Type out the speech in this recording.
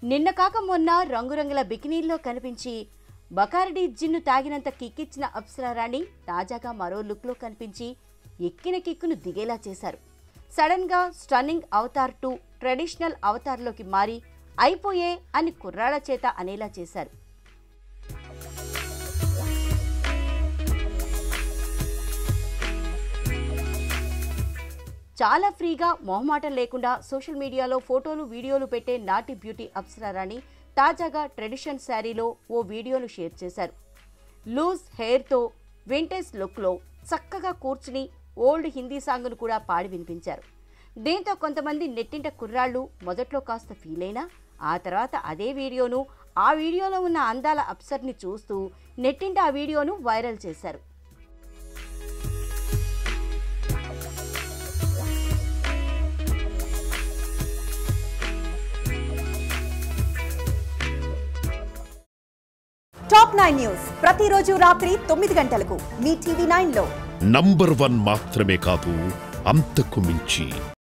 నిన్న కాక మొన్న రంగురంగుల బికినీల్లో కనిపించి బకారడి జిన్ను తాగినంత కిక్కిచ్చిన అప్సరారాణి తాజాగా మరో లుక్లో కనిపించి ఎక్కిన కిక్కును దిగేలా చేశారు సడన్గా స్టన్నింగ్ అవతార్ టు ట్రెడిషనల్ అవతార్లోకి మారి అయిపోయే అని కుర్రాళ్ళ చేత అనేలా చేశారు చాలా ఫ్రీగా మొహమాటం లేకుండా సోషల్ మీడియాలో ఫోటోలు వీడియోలు పెట్టే నాటి బ్యూటీ అప్సరారాణి తాజాగా ట్రెడిషన్ శారీలో ఓ వీడియోను షేర్ చేశారు లూజ్ హెయిర్తో వింటేజ్ లుక్లో చక్కగా కూర్చుని ఓల్డ్ హిందీ సాంగ్ను కూడా పాడి వినిపించారు దీంతో కొంతమంది నెట్టింట కుర్రాళ్ళు మొదట్లో కాస్త ఫీల్ అయినా ఆ తర్వాత అదే వీడియోను ఆ వీడియోలో ఉన్న అందాల అప్సర్ని చూస్తూ నెట్టింట ఆ వీడియోను వైరల్ చేశారు టాప్ నైన్ న్యూస్ ప్రతిరోజు రాత్రి తొమ్మిది గంటలకు మీ టీవీ నైన్ లో నంబర్ వన్ మాత్రమే కాదు అంతకు మించి